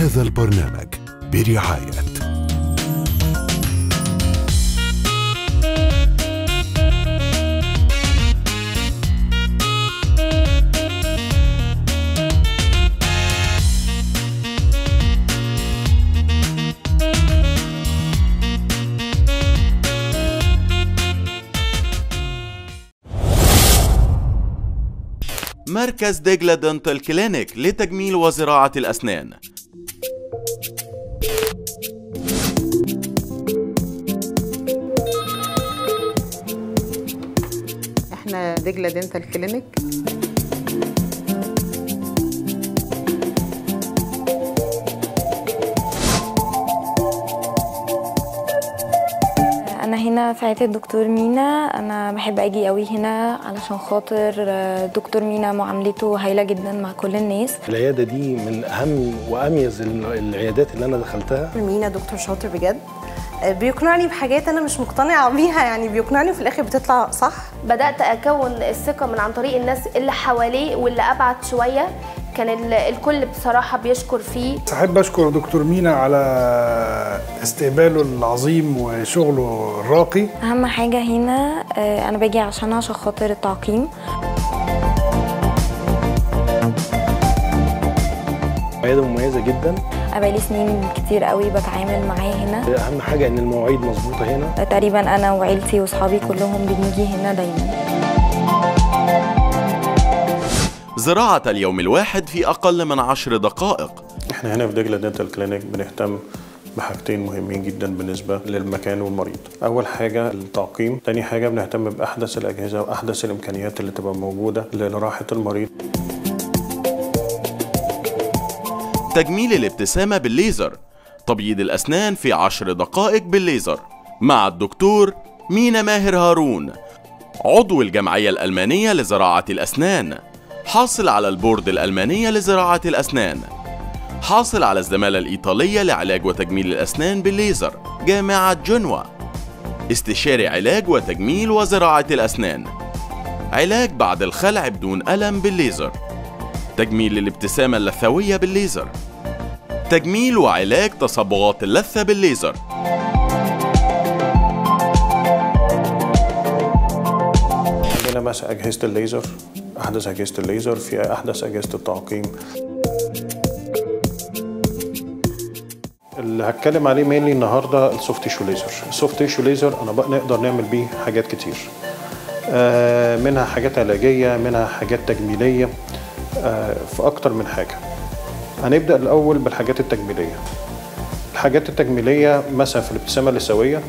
هذا البرنامج برعاية مركز دجلة دنتال كلينيك لتجميل وزراعة الأسنان احنا دجلة دينتال كلينيك انا هنا في عياده الدكتور مينا انا بحب اجي قوي هنا علشان خاطر آه، دكتور مينا معاملته هايله جدا مع كل الناس العياده دي من اهم واميز العيادات اللي انا دخلتها مينا دكتور شاطر بجد آه، بيقنعني بحاجات انا مش مقتنعه بيها يعني بيقنعني وفي الاخر بتطلع صح بدات اكون الثقه من عن طريق الناس اللي حواليه واللي ابعد شويه كان ال- الكل بصراحه بيشكر فيه أحب أشكر دكتور مينا على استقباله العظيم وشغله الراقي اهم حاجه هنا آه، انا باجي عشان عشان خاطر التعقيم عياده مميزه جدا انا بقالي سنين كتير قوي بتعامل معاه هنا اهم حاجه ان المواعيد مظبوطه هنا آه، تقريبا انا وعيلتي واصحابي كلهم بنيجي هنا دايما زراعة اليوم الواحد في أقل من عشر دقائق احنا هنا في دجلة دنتال كلينيك بنهتم بحاجتين مهمين جدا بالنسبة للمكان والمريض أول حاجة التعقيم تاني حاجة بنهتم بأحدث الأجهزة وأحدث الإمكانيات اللي تبقى موجودة لراحة المريض تجميل الابتسامة بالليزر تبييض الأسنان في عشر دقائق بالليزر مع الدكتور مينا ماهر هارون عضو الجمعية الألمانية لزراعة الأسنان حاصل على البورد الألمانية لزراعة الأسنان حاصل على الزمالة الإيطالية لعلاج وتجميل الأسنان بالليزر جامعة جنوة استشاري علاج وتجميل وزراعة الأسنان علاج بعد الخلع بدون ألم بالليزر تجميل الابتسامة اللثوية بالليزر تجميل وعلاج تصبغات اللثة بالليزر عندنا مثلا أجهزة الليزر أحدث أجهزة الليزر في أحدث أجهزة التعقيم اللي هتكلم عليه مينلي النهارده السوفت تيشو ليزر السوفت تيشو ليزر انا بقى نقدر نعمل بيه حاجات كتير آه، منها حاجات علاجيه منها حاجات تجميليه آه، في اكتر من حاجه هنبدا الاول بالحاجات التجميليه الحاجات التجميليه مثلا في الابتسامه اللثويه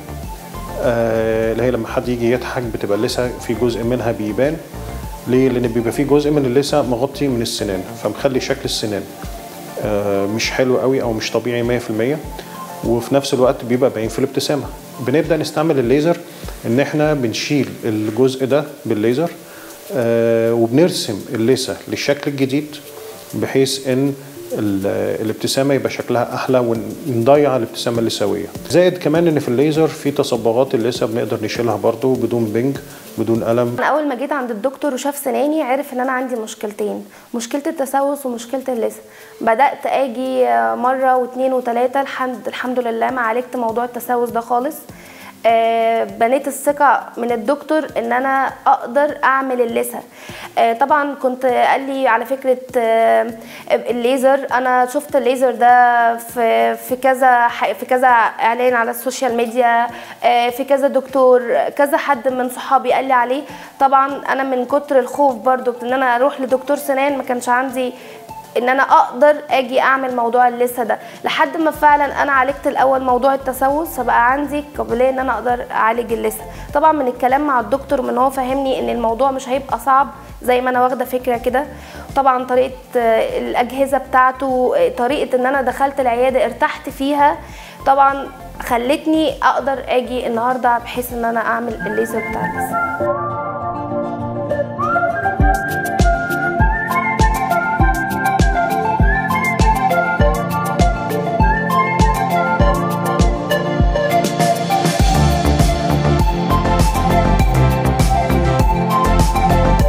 آه، اللي هي لما حد يجي يضحك بتبقى اللثه في جزء منها بيبان ليه؟ لان بيبقى في جزء من اللثه مغطي من السنان فمخلي شكل السنان آه، مش حلو قوي او مش طبيعي 100% وفي نفس الوقت بيبقى باين في الابتسامه بنبدا نستعمل الليزر ان احنا بنشيل الجزء ده بالليزر آه، وبنرسم اللثه للشكل الجديد بحيث ان ال- الابتسامه يبقى شكلها احلى ونضيع الابتسامه اللثويه زائد كمان ان في الليزر في تصبغات اللثه بنقدر نشيلها برضو بدون بنج بدون الم انا اول ما جيت عند الدكتور وشاف سناني عرف ان انا عندي مشكلتين مشكله التسوس ومشكله اللثه بدات اجي مره واثنين وثلاثه الحمد الحمد لله ما عالجت موضوع التسوس ده خالص آه، بنيت الثقة من الدكتور ان انا اقدر اعمل اللثة آه، طبعا كنت قال لي على فكرة آه، الليزر انا شفت الليزر ده في في كذا ح- في كذا اعلان على السوشيال ميديا آه، في كذا دكتور كذا حد من صحابي قال لي عليه طبعا انا من كتر الخوف برضو ان انا اروح لدكتور سنان ما كانش عندي ان انا اقدر اجي اعمل موضوع اللثه ده لحد ما فعلا انا عالجت الاول موضوع التسوس فبقى عندي قابليه ان انا اقدر اعالج اللثه طبعا من الكلام مع الدكتور من هو فهمني ان الموضوع مش هيبقى صعب زي ما انا واخده فكره كده طبعا طريقه آه، الاجهزه بتاعته آه، طريقه ان انا دخلت العياده ارتحت فيها طبعا خلتني اقدر اجي النهارده بحيث ان انا اعمل الليزر بتاع اللثه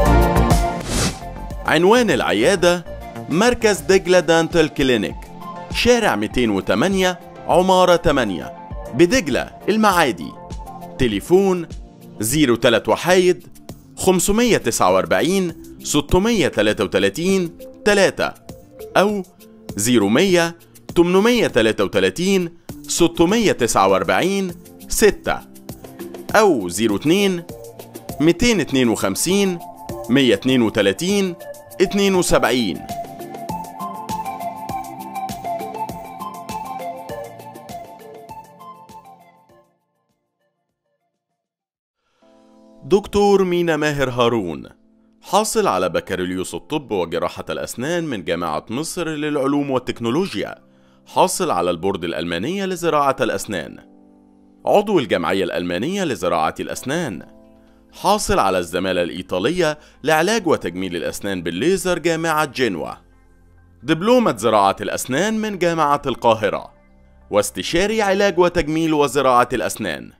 عنوان العيادة مركز دجلة دانتال كلينيك شارع 208 عمارة 8 بدجلة المعادي تليفون 03 وحايد 549 633 3 أو 0100 833 649 6 أو 02 252 132 72 دكتور مينا ماهر هارون حاصل على بكالوريوس الطب وجراحة الأسنان من جامعة مصر للعلوم والتكنولوجيا حاصل على البورد الألمانية لزراعة الأسنان عضو الجمعية الألمانية لزراعة الأسنان حاصل على الزمالة الإيطالية لعلاج وتجميل الأسنان بالليزر جامعة جنوة دبلومة زراعة الأسنان من جامعة القاهرة واستشاري علاج وتجميل وزراعة الأسنان